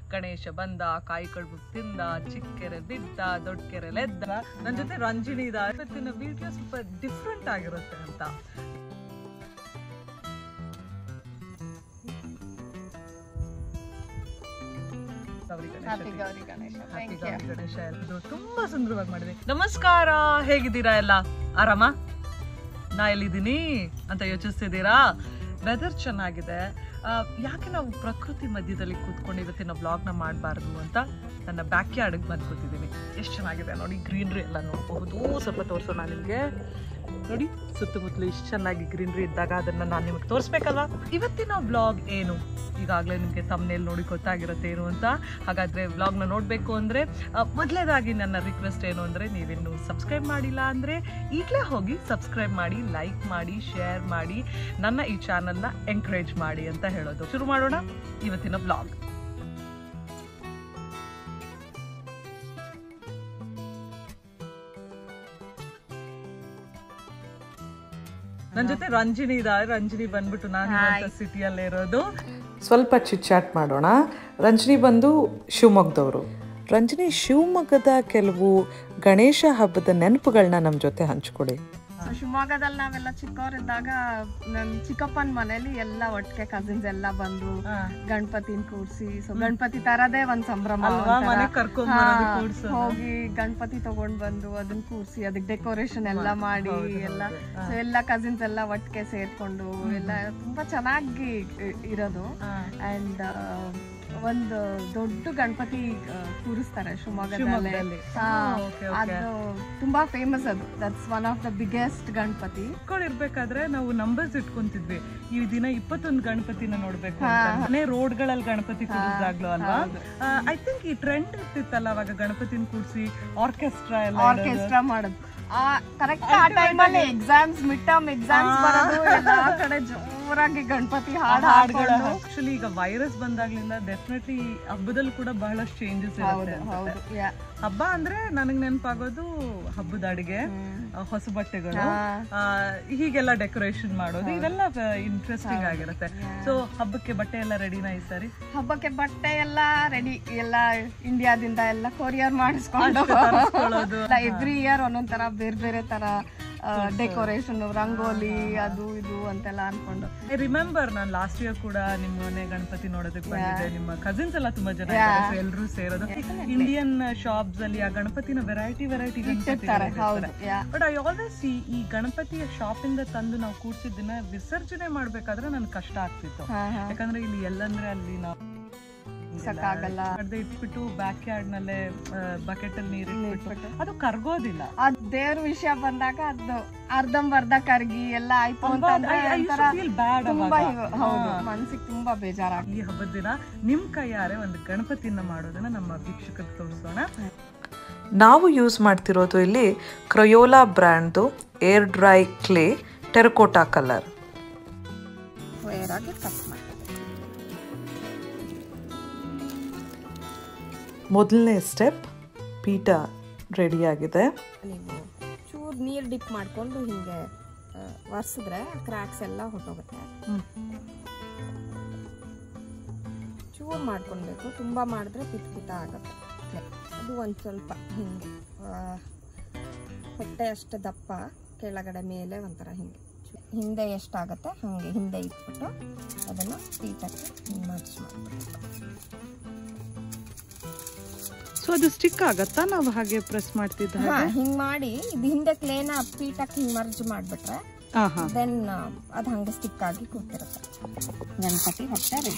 ಗಣೇಶ ಬಂದ ಕಾಯಿ ಕಡುಬು ತಿಂದ ಚಿಕ್ಕ ಕೆರೆ ಬಿದ್ದ ದೊಡ್ಡ ಕೆರೆಲೆದ್ದ ನನ್ನ ಜೊತೆ ರಂಜಿನಿ ಇದ ಇವತ್ತಿನ ವಿಡಿಯೋ ಸ್ವಲ್ಪ ಡಿಫ್ರೆಂಟ್ ಆಗಿರುತ್ತೆ ಅಂತ Gauri Ganesha happy Gauri Ganesha happy thank you Gauri Ganesha ಎಲ್ರು ತುಂಬಾ ಸುಂದರವಾಗಿ ಮಾಡಿದೆ ನಮಸ್ಕಾರ ಹೇಗಿದ್ದೀರಾ ಎಲ್ಲ ಆರಾಮ ನಾ ಎಲ್ಲಿದ್ದೀನಿ ಅಂತ ಯೋಚಿಸ್ತಿದ್ದೀರಾ ವೆದರ್ ಚೆನ್ನಾಗಿದೆ ಆ, ಯಾಕೆ ನಾವು ಪ್ರಕೃತಿ ಮಧ್ಯದಲ್ಲಿ ಕೂತ್ಕೊಂಡು ಇವತ್ತಿನ ಬ್ಲಾಗ್ನ ಮಾಡಬಾರ್ದು ಅಂತ ನನ್ನ ಬ್ಯಾಕ್ ಯಾರ್ಡ್ಗೆ ಬಂದು ಕೂತಿದ್ದೀನಿ ಎಷ್ಟು ಚೆನ್ನಾಗಿದೆ ನೋಡಿ ಗ್ರೀನ್ರಿ ಎಲ್ಲ ನೋಡಬಹುದು ಸ್ವಲ್ಪ ತೋರಿಸೋಣ ನಿಮಗೆ ನೋಡಿ ಸುತ್ತಮುತ್ತಲು ಇಷ್ಟು ಚೆನ್ನಾಗಿ ಗ್ರೀನ್ರಿ ಇದ್ದಾಗ ಅದನ್ನ ನಾನು ನಿಮಗೆ ತೋರಿಸ್ಬೇಕಲ್ವಾ ಇವತ್ತಿನ ಬ್ಲಾಗ್ ಏನು ಈಗಾಗಲೇ ನಿಮಗೆ ತಮ್ಮನೇಲಿ ನೋಡಿ ಗೊತ್ತಾಗಿರುತ್ತೆ ಏನು ಅಂತ ಹಾಗಾದ್ರೆ ವ್ಲಾಗ್ನ ನೋಡಬೇಕು ಅಂದರೆ ಮೊದಲೇದಾಗಿ ನನ್ನ ರಿಕ್ವೆಸ್ಟ್ ಏನು ಅಂದರೆ ನೀವಿನ್ನು ಸಬ್ಸ್ಕ್ರೈಬ್ ಮಾಡಿಲ್ಲ ಅಂದರೆ ಈಗಲೇ ಹೋಗಿ ಸಬ್ಸ್ಕ್ರೈಬ್ ಮಾಡಿ ಲೈಕ್ ಮಾಡಿ ಶೇರ್ ಮಾಡಿ ನನ್ನ ಈ ಚಾನಲ್ನ ಎಂಕರೇಜ್ ಮಾಡಿ ಅಂತ ಹೇಳೋದು ಶುರು ಮಾಡೋಣ ಇವತ್ತಿನ ಬ್ಲಾಗ್ ನನ್ನ ಜೊತೆ ರಂಜಿನಿ ಇದ್ದಾರೆ ರಂಜಿನಿ ಬಂದ್ಬಿಟ್ಟು ನಾನು ಸಿಟಿಯಲ್ಲೇ ಇರೋದು ಸ್ವಲ್ಪ ಚಿಟ್ಚಾಟ್ ಮಾಡೋಣ ರಂಜನಿ ಬಂದು ಶಿವಮೊಗ್ಗದವರು ರಂಜನಿ ಶಿವಮೊಗ್ಗದ ಕೆಲವು ಗಣೇಶ ಹಬ್ಬದ ನೆನಪುಗಳನ್ನ ನಮ್ಮ ಜೊತೆ ಹಂಚ್ಕೊಡಿ ಸೊ ಶಿವಮೊಗ್ಗದಲ್ಲಿ ನಾವೆಲ್ಲ ಚಿಕ್ಕವರಿದ್ದಾಗ ನಮ್ ಚಿಕ್ಕಪ್ಪನ ಮನೇಲಿ ಎಲ್ಲ ಒಟ್ಟಿಗೆ ಕಸಿನ್ಸ್ ಎಲ್ಲ ಬಂದು ಗಣಪತಿನ ಕೂರ್ಸಿ ಸೊ ಗಣಪತಿ ತರದೇ ಒಂದ್ ಸಂಭ್ರಮ ಅಲ್ವಾ ಒಂಥರ. ಮನೆ ಕರ್ಕೊಂಡ್ ಹಾ, ಬರೋದು ಕೂಡ್ಸೋದು. ಹೋಗಿ ಗಣಪತಿ ತಗೊಂಡ್ ಬಂದು ಅದನ್ನ ಕೂರ್ಸಿ ಅದಕ್ಕೆ ಡೆಕೋರೇಷನ್ ಎಲ್ಲ ಮಾಡಿ ಎಲ್ಲ ಸೊ ಎಲ್ಲ ಕಸಿನ್ಸ್ ಎಲ್ಲ ಒಟ್ಟಿಗೆ ಸೇರ್ಕೊಂಡು ಎಲ್ಲ ತುಂಬಾ ಚೆನ್ನಾಗಿ ಇ- ಇರೋದು ಅಂಡ್ ಒಂದು ದೊಡ್ಡ ಗಣಪತಿ ಆ, ಕೂರಿಸ್ತಾರೆ ಶಿವಮೊಗ್ಗದಲ್ಲಿ ಶಿವಮೊಗ್ಗದಲ್ಲಿ. ಹಾ, ಹಾ, okay, okay. ಅದು ತುಂಬಾ ಫೇಮಸ್ ಅದು that's one of the biggest Ganapati ಇರ್ಬೇಕಾದ್ರೆ ನಾವು ನಂಬರ್ಸ್ ಇಟ್ಕೊಂತಿದ್ವಿ ಈ ದಿನ ಇಪ್ಪತ್ತೊಂದು ಗಣಪತಿನ ನೋಡ್ಬೇಕು ಅಂತ ಮನೆ ರೋಡ್ಗಳಲ್ಲಿ ಗಣಪತಿ ಕೂರಿಸ್ದಾಗ್ಲೂ ಅಲ್ವಾ ಐ ಥಿಂಕ್ ಈ ಟ್ರೆಂಡ್ ಇರ್ತಿತ್ತಲ್ಲ ಅವಾಗ ಗಣಪತಿನ ಕೂರಿಸಿ ಆರ್ಕೆಸ್ಟ್ರಾ ಎಲ್ಲ ಇಡೋದು. ಆರ್ಕೆಸ್ಟ್ರಾ ಮಾಡೋದು ಆ ಕರೆಕ್ಟ್ ಆ ಟೈಮಲ್ಲಿ ಎಕ್ಸಾಮ್ಸ್ ಮಿಡ್ ಟರ್ಮ್ ಎಕ್ಸಾಮ್ಸ್ ಬರೋದು ಎಲ್ಲಾ ಕಡೆ ಜೋರಾಗಿ ಗಣಪತಿ ಹಾಡು ಹಾಡ್ಗಳು ಹಾಡ್ಕೊಂಡು ಆಕ್ಚುಲಿ ಈಗ ವೈರಸ್ ಬಂದಾಗ್ಲಿಂದ ಡೆಫಿನೆಟ್ಲಿ ಹಬ್ಬದಲ್ಲಿ ಕೂಡ ಬಹಳಷ್ಟು ಚೇಂಜಸ್ ಇರುತ್ತೆ ಹೌದು ಹೌದು ಯಾ ಹಬ್ಬ ಅಂದ್ರೆ ನನಗ್ ನೆನಪಾಗೋದು ಹಬ್ಬದ ಅಡಿಗೆ ಆ, ಹೊಸ ಬಟ್ಟೆಗಳು ಆ, ಹೀಗೆಲ್ಲ ಡೆಕೋರೇಷನ್ ಮಾಡೋದು ಇವೆಲ್ಲ ಇಂಟ್ರೆಸ್ಟಿಂಗ್ ಆಗಿರುತ್ತೆ ಸೊ ಹಬ್ಬಕ್ಕೆ ಬಟ್ಟೆ ಎಲ್ಲ ರೆಡಿನಾ ಈ ಸರಿ ಹಬ್ಬಕ್ಕೆ ಬಟ್ಟೆ ಎಲ್ಲ ರೆಡಿ ಎಲ್ಲ ಇಂಡಿಯಾದಿಂದ ಎಲ್ಲ ಕೊರಿಯರ್ ಮಾಡಿಸ್ಕೊಂಡು ತರಿಸ್ಕೊಳ್ಳೋದು. ಎವ್ರಿ ಇಯರ್ ಒಂದೊಂದ್ ತರ ಬೇರೆ ಬೇರೆ ತರ ಡೆಕೋರೇಷನ್ ರಂಗೋಲಿ ಅದು ಇದು ಅಂತೆಲ್ಲ ಅನ್ಕೊಂಡು ಐ ರಿಮೆಂಬರ್ ನಾನು ಲಾಸ್ಟ್ ಇಯರ್ ಕೂಡ ನಿಮ್ಮ ಮನೆ ಗಣಪತಿ ನೋಡೋದಕ್ಕೆ ಬಂದಿದ್ದೆ ನಿಮ್ಮ ಕಸಿನ್ಸ್ ಎಲ್ಲ ತುಂಬಾ ಜನ ಇದ್ದಾರೆ ಸೊ ಎಲ್ಲರೂ ಸೇರೋದು ಇಂಡಿಯನ್ ಶಾಪ್ಸ್ ಅಲ್ಲಿ ಆ ಗಣಪತಿನ ವೆರೈಟಿ ವೆರೈಟಿ ಹೌದು yeah but I always see ಈ ಗಣಪತಿಯ ಶಾಪ್ ಇಂದ ತಂದು ನಾವು ಕೂಡ್ಸಿದ್ದನ್ನ ವಿಸರ್ಜನೆ ಮಾಡ್ಬೇಕಾದ್ರೆ ನನ್ಗೆ ಕಷ್ಟ ಆಗ್ತಿತ್ತು ಹಾ ಹಾ ಯಾಕಂದ್ರೆ ಇಲ್ಲಿ ಎಲ್ಲಂದ್ರೆ ಅಲ್ಲಿ ನಾವು ಆಗಲ್ಲ ಅರ್ಧ ಇಟ್ಬಿಟ್ಟು ಬ್ಯಾಕ್ ಯಾರ್ಡ್ ನಲ್ಲೇ ಬಕೆಟ್ ಅಲ್ಲಿ ನೀರು ಇಟ್ಬಿಟ್ಟು ಅದು ಕರ್ಗೋದಿಲ್ಲ ಅದ್ ದೇವ್ರ ವಿಷಯ ಬಂದಾಗ ಅದು ಅರ್ಧಂಬರ್ಧ ಕರ್ಗಿ ಎಲ್ಲ ಆಯ್ತು ಅಂತಂದ್ರೆ ಒಂಥರ ಫೀಲ್ ಬ್ಯಾಡ್ ತುಂಬಾ ಇವ- ಹೌದು ಮನ್ಸಿಗೆ ತುಂಬಾ ಬೇಜಾರಾಗ ಈ ಹಬ್ಬದ ದಿನ ನಿಮ್ ಕೈಯಾರೆ ಒಂದು ಗಣಪತಿನ ಮಾಡೋದನ್ನ ನಮ್ಮ ವೀಕ್ಷಕರಿಗೆ ತೋರಿಸೋಣ ನಾವು ಯೂಸ್ ಮಾಡ್ತಿರೋದು ಇಲ್ಲಿ ಕ್ರಯೋಲಾ ಬ್ರ್ಯಾಂಡ್ದು air dry clay terracotta colour square ಆಗಿ ಕಟ್ ಮಾಡಿ ಮೊದಲನೇ ಸ್ಟೆಪ್ ಪೀಠ ರೆಡಿಯಾಗಿದೆ ನೀವು ಚೂರು ನೀರು ಡಿಪ್ ಮಾಡ್ಕೊಂಡು ಹಿಂಗೆ ಒರೆಸಿದ್ರೆ ಕ್ರ್ಯಾಕ್ಸ್ ಎಲ್ಲ ಹೊಟ್ಟೋಗುತ್ತೆ ಚೂರು ಮಾಡ್ಕೊಳ್ಬೇಕು ತುಂಬ ಮಾಡಿದ್ರೆ ಪಿತ್ ಪಿತ ಆಗುತ್ತೆ ಅದು ಒಂದು ಸ್ವಲ್ಪ ಹಿಂಗೆ ಆ, ಹೊಟ್ಟೆ ಅಷ್ಟು ದಪ್ಪ ಕೆಳಗಡೆ ಮೇಲೆ ಒಂಥರ ಹಿಂಗೆ ಚೂ- ಹಿಂದೆ ಎಷ್ಟಾಗುತ್ತೆ ಹಾಗೆ ಹಿಂದೆ ಇಟ್ಬಿಟ್ಟು ಅದನ್ನು ಪೀಠಕ್ಕೆ ಹಿಂಗೆ ಮರ್ಚ್ ಮಾಡಬೇಕು ಸೊ ಅದು ಸ್ಟಿಕ್ ಆಗತ್ತಾ ನಾವು ಹಾಗೆ ಪ್ರೆಸ್ ಮಾಡ್ತಿದ್ದ ಹಾ ಹಿಂಗ್ ಮಾಡಿ ಇದು ಹಿಂದೆ ಕ್ಲೇನ ಪೀಠಕ್ಕೆ ಹಿಂಗ್ ಮರ್ಜ್ ಮಾಡ್ಬಿಟ್ರೆ ಹಾ ಹಾ ದೆನ್ ಅದು ಹಂಗೆ ಸ್ಟಿಕ್ ಆಗಿ ಕೂತಿರುತ್ತೆ ಗಣಪತಿ ಹೊಟ್ಟೆ ರೆಡಿ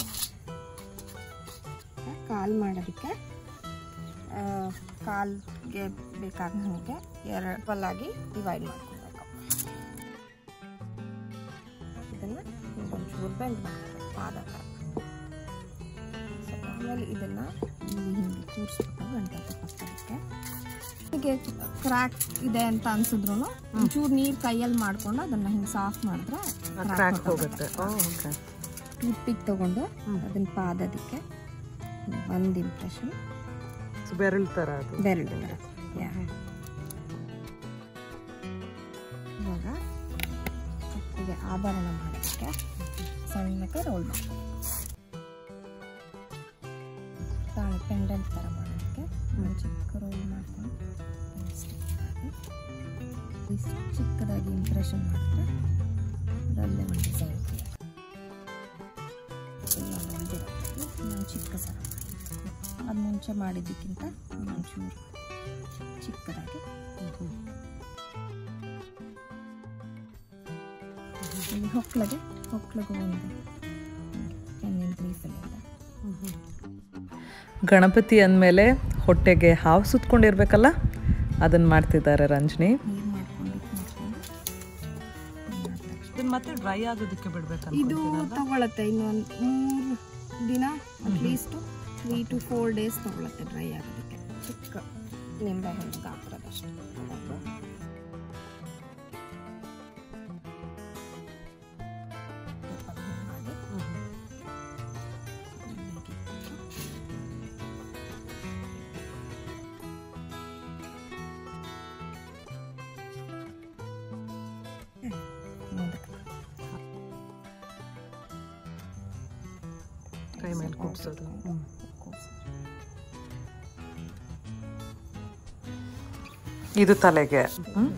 ಕಾಲ್ ಮಾಡೋದಕ್ಕೆ ಆ, ಕಾಲ್ಗೆ ಬೇಕಾದ ಹಾಗೆ ಎರಡು ಆಗಿ ಡಿವೈಡ್ ಮಾಡ್ಕೊಬೇಕು ಇದನ್ನ ಒಂಚೂರು ಬೆಂಡ್ ಮಾಡ್ಕೊಬೇಕು ಪಾದ ಥರ ಸೊ ಆಮೇಲೆ ಇದನ್ನ ಇಲ್ಲಿ ಹಿಂಗೆ ಕೂರಿಸ್ಬಿಟ್ಟು ಗಣಪತಿ ಪಕ್ಕದಕ್ಕೆ ಹೀಗೆ ಕ್ರ್ಯಾಕ್ ಇದೆ ಅಂತ ಅನ್ಸಿದ್ರು ಒಂಚೂರು ನೀರು ಕೈಯಲ್ಲಿ ಮಾಡ್ಕೊಂಡು ಅದನ್ನ ಹಿಂಗೆ ಸಾಫ್ ಮಾಡಿದ್ರೆ ಕ್ರ್ಯಾಕ್ ಹೋಗುತ್ತೆ ಟೂತ್ ಪಿಕ್ ತಗೊಂಡು ಅದನ್ನ ಪಾದದಕ್ಕೆ ಒಂದು ಇಂಪ್ರೆಷನ್ ಬೆರಳು ತರ ಅದು ಬೆರಳು ಯಾ ಇವಾಗ ಕತ್ತಿಗೆ ಆಭರಣ ಮಾಡೋದಕ್ಕೆ ಸಣ್ಣಕ್ಕೆ ರೋಲ್ ಮಾಡಿ ತಾಳೆ ಪೆಂಡೆಂಟ್ ಥರ ಮಾಡೋದಕ್ಕೆ ಒಂದು ಚಿಕ್ಕ ರೋಲ್ ಮಾಡ್ಕೊಂಡು stick ಹಾಕಿ ಇಷ್ಟು ಚಿಕ್ಕದಾಗಿ ಇಂಪ್ರೆಷನ್ ಮಾಡಿದ್ರೆ ಅದರಲ್ಲೇ ಒಂದು ಡಿಸೈನ್ ನಾನು ಚಿಕ್ಕ ಸರ ಅದು ಮುಂಚೆ ಮಾಡಿದ್ದಕ್ಕಿಂತ ಒಂಚೂರು ಚಿಕ್ಕದಾಗಿ ಇಲ್ಲಿ ಹೊಕ್ಳಿಗೆ ಹೊಕ್ಳಿಗೂ ಒಂದು ತೆಂಗಿನ ಲೀಫಲ್ಲಿಂದ ಗಣಪತಿ ಅಂದಮೇಲೆ ಹೊಟ್ಟೆಗೆ ಹಾವು ಸುತ್ಕೊಂಡಿರ್ಬೇಕಲ್ಲ ಅದನ್ನು ಮಾಡ್ತಿದ್ದಾರೆ ರಂಜನಿ ನೀರು ಮಾಡ್ಕೊಂಡು ಮಾಡ್ಕೊಂಡು ಇದನ್ನ ಮತ್ತೆ ಡ್ರೈ ಆಗೋದಕ್ಕೆ ಬಿಡ್ಬೇಕಂತ ಇದು ತಗೊಳತ್ತೆ ಇನ್ನೊಂದು ಮೂರು ದಿನ at least three to four days ತಗೊಳತ್ತೆ ಡ್ರೈ ಆಗೋದಕ್ಕೆ ಚಿಕ್ಕ ನಿಂಬೆ ಹಣ್ಣು ಗಾತ್ರದಷ್ಟು ತಗೊಂಡು ಸ್ವಲ್ಪ ಇದನ್ನ ಮಾಡಿ ಮುಂದಕ್ಕೆ ಕೈ ಮೇಲೆ ಕೂಗ್ಸೋದು ಇದು ತಲೆಗೆ ಹ್ಮ್?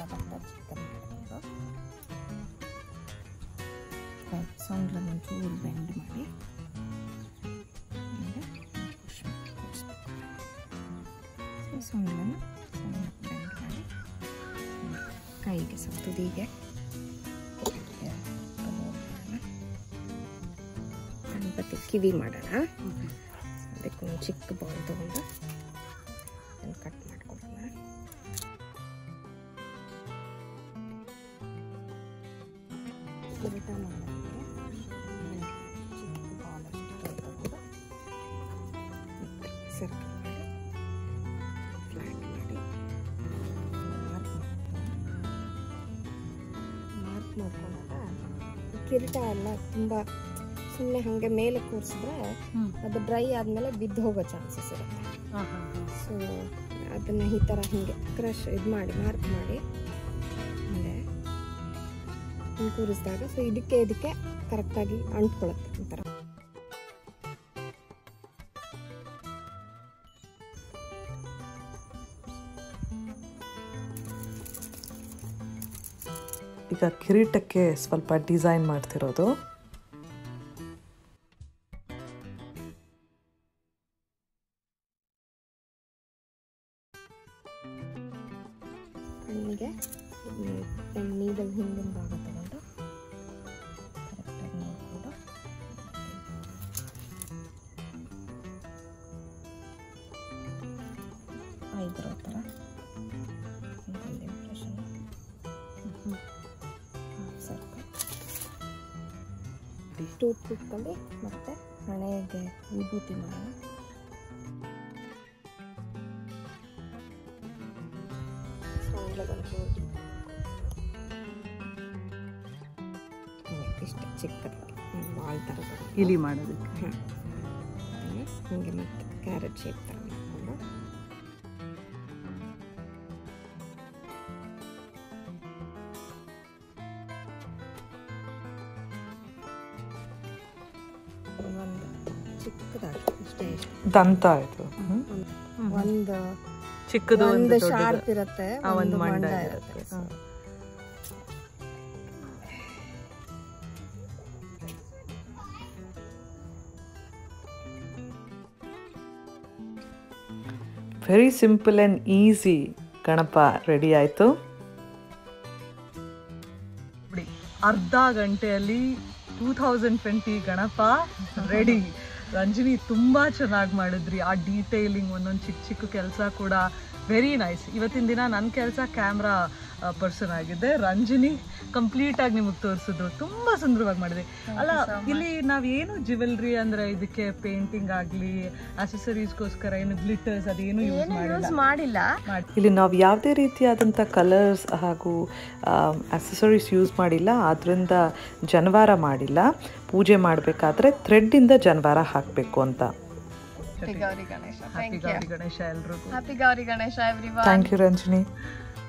ಸೌಂಡ್ಲ ಒಂಚೂರು ಬೆಂಡ್ ಮಾಡಿ ಆಮೇಲೆ push ಮಾಡಿ ಕೂರ್ಸ್ಬೇಕು. ಸೊ ಸೌಂಡ್ಲನ್ನು ಸಣ್ಣ ಬೆಂಡ್ ಮಾಡಿ ಕೈಗೆ ಸ್ವಲ್ಪ ತುದಿಗೆ ಗಣಪತಿ ಕಿವಿ ಮಾಡೋಣ ಅದಕ್ಕೊಂದು ಚಿಕ್ಕ ಬಾಲ್ ತಗೊಂಡು ಅದನ್ನು ಕಟ್ ಮಾಡ್ಕೊಳ್ಳೋಣ ಕಿರೀಟ ಮಾಡೋದಕ್ಕೆ ಚಿಕ್ಕ ಬಾಲ್ ಅಷ್ಟು ತಗೊಂಡು ಸರ್ಕಲ್ ಮಾಡಿ ಫ್ಲಾಟ್ ಮಾಡಿ ಮಾರ್ಕ್ ಮಾರ್ಕ್ ಮಾಡ್ಕೊಂಡಾಗ ಈ ಕಿರೀಟ ಎಲ್ಲ ತುಂಬ ಸುಮ್ಮನೆ ಹಾಗೆ ಮೇಲೆ ಕೂರಿಸಿದ್ರೆ ಅದು ಡ್ರೈ ಆದಮೇಲೆ ಬಿದ್ದು ಹೋಗೋ ಚಾನ್ಸಸ್ ಇರುತ್ತೆ ಸೊ ಅದನ್ನು ಈ ಥರ ಹೀಗೆ ಕ್ರಶ್ ಇದು ಮಾಡಿ ಮಾರ್ಕ್ ಮಾಡಿ ಹಿಂಗೆ ಹಿಂಗೆ ಕೂರಿಸಿದಾಗ ಸೊ ಇದಕ್ಕೆ ಇದಕ್ಕೆ ಕರೆಕ್ಟಾಗಿ ಅಂಟ್ಕೊಳತ್ತೆ ಒಂಥರ ಈಗ ಕಿರೀಟಕ್ಕೆ ಸ್ವಲ್ಪ ಡಿಸೈನ್ ಮಾಡ್ತಿರೋದು ಕಣ್ಣಿಗೆ ನೀಡಲ್ ಹಿಂದಿನ ಭಾಗ ತಗೊಂಡು ಕರೆಕ್ಟಾಗಿ ನೋಡಿಕೊಂಡು ಐಬ್ರೋ ಥರ ಒಂದು ಇಂಪ್ರೆಷನ್ ಸರ್ಕಲ್ ಟೂತ್ ಪಿಕ್ಕಲ್ಲಿ ಮತ್ತೆ ಹಣೆಗೆ ವಿಭೂತಿ ಮಾಡೋಣ ಸೊಂಡ್ಲಗೊಂಚೂರು ಇಷ್ಟು ಚಿಕ್ಕದಾಗಿ ಬಾಲ್ ಥರ ತಗೊಂಡು ಇಲಿ ಮಾಡೋದಕ್ಕೆ ಹಾಂ ಹೀಗೆ ಮತ್ತೆ ಕ್ಯಾರೆಟ್ ಶೇಪ್ ಥರ ಮಾಡ್ಕೊಂಡು ಒಂದು ಚಿಕ್ಕದಾಗಿ ಇಷ್ಟೇ ಇಷ್ಟು ದಂತ ಆಯ್ತು ಹ್ಮ್? ಒಂದು ಚಿಕ್ಕದು ಒಂದು ಒಂದು ಶಾರ್ಪ್ ಇರುತ್ತೆ ಆ, ಒಂದು ಒಂದು ಮಂಡ ಮಂಡ ಇರುತ್ತೆ. ಇರುತ್ತೆ ಹಾ. Very simple and easy Ganapa ready ಆಯಿತು ನೋಡಿ ಅರ್ಧ ಗಂಟೆಯಲ್ಲಿ two thousand twenty Ganapa ready Ranjani ತುಂಬಾ ಚೆನ್ನಾಗಿ ಮಾಡಿದ್ರಿ ಆ ಡೀಟೇಲಿಂಗ್ ಒಂದೊಂದು ಚಿಕ್ಕ ಚಿಕ್ಕ ಕೆಲಸ ಕೂಡ ವೆರಿ ನೈಸ್ ಇವತ್ತಿನ ದಿನ ನನ್ನ ಕೆಲಸ ಕ್ಯಾಮ್ರಾ ಪರ್ಸನ್ ಆಗಿದ್ದೆ ರಂಜನಿ ಕಂಪ್ಲೀಟ್ ಆಗಿ ನಿಮಗೆ ತೋರಿಸಿದ್ರು ತುಂಬಾ ಸುಂದರವಾಗಿ ಮಾಡಿದೆ ಅಲ್ಲ ಇಲ್ಲಿ ನಾವೇನು ಜ್ಯುವೆಲ್ರಿ ಅಂದ್ರೆ ಇದಕ್ಕೆ ಪೇಂಟಿಂಗ್ ಆಗಲಿ ಅಸೆಸರೀಸ್ಗೋಸ್ಕರ ಏನು ಗ್ಲಿಟರ್ಸ್ ಅದೇನು ಯೂಸ್ ಮಾಡಿಲ್ಲ ಮಾಡಿಲ್ಲ ಇಲ್ಲಿ ನಾವು ಯಾವುದೇ ರೀತಿಯಾದಂಥ ಕಲರ್ಸ್ ಹಾಗೂ ಅಕ್ಸೆಸರೀಸ್ ಯೂಸ್ ಮಾಡಿಲ್ಲ ಆದ್ದರಿಂದ ಜನವಾರ ಮಾಡಿಲ್ಲ ಪೂಜೆ ಮಾಡಬೇಕಾದ್ರೆ ಥ್ರೆಡ್ಡಿಂದ ಜನವಾರ ಹಾಕಬೇಕು ಅಂತ Happy Gauri Ganesha. Happy Gauri Ganesha ಎಲ್ರಿಗೂ Happy Gauri Ganesha, everyone. Thank you Ranjani